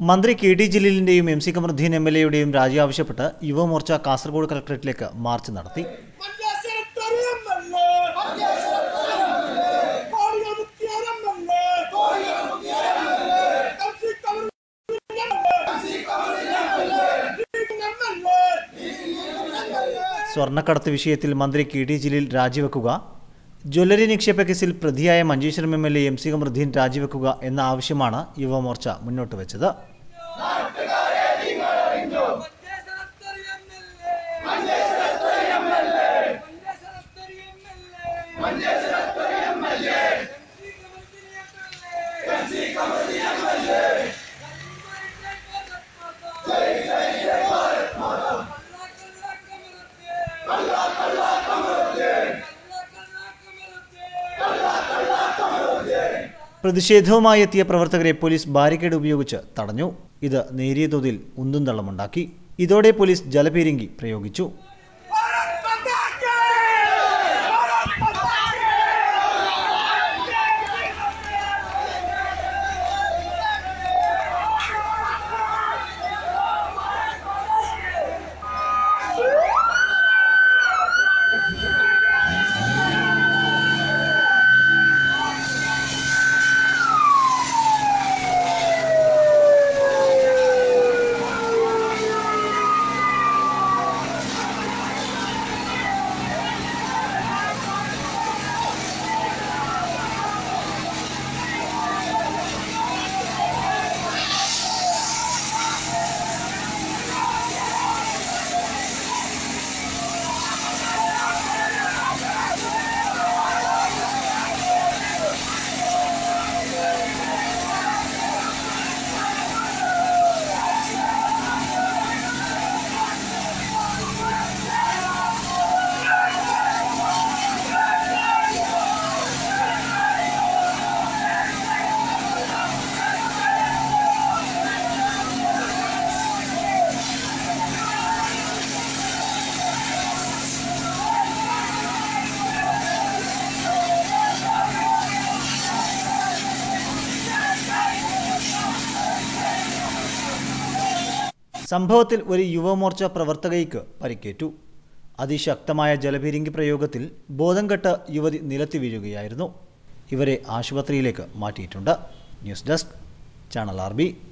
മന്ത്രി K T ജലീലിന്റെയും M C Kamaruddin M L എയുടെയും രാജി ആവശ്യപ്പെട്ട് യുവമോർച്ച കാസർഗോഡ് കളക്ടറേറ്റിലേക്ക് മാർച്ച് നടത്തി സ്വർണ്ണക്കടത്ത് വിഷയത്തിൽ മന്ത്രി കെ ടി ജലീൽ രാജിവെക്കുക ജ്വല്ലറി നിക്ഷേപ കേസിൽ പ്രതിയായ Manjeshwaram M L A M C Kamaruddin രാജിവെക്കുക എന്ന ആവശ്യമാണ് യുവമോർച്ച മുന്നോട്ട് വെച്ചത് പ്രതിഷേധവുമായി എത്തിയ പ്രവർത്തകരെ പോലീസ് ബാരിക്കേഡ് ഉപയോഗിച്ച് തടഞ്ഞു ഇത് നേരിയ തോതിൽ ഉന്തും തള്ളമുണ്ടാക്കി ഇതോടെ പോലീസ് ജലപീരങ്കി പ്രയോഗിച്ചു സംഭവത്തിൽ ഒരു യുവമോർച്ച പ്രവർത്തകയ്ക്ക് പരിക്കേറ്റു അതിശക്തമായ ജലപീരങ്കി പ്രയോഗത്തിൽ ബോധം കെട്ട് യുവതി നിലത്തി വീഴുകയായിരുന്നു ഇവരെ ആശുപത്രിയിലേക്ക് മാറ്റിയിട്ടുണ്ട് ന്യൂസ് ഡെസ്ക് ചാനൽ ആർ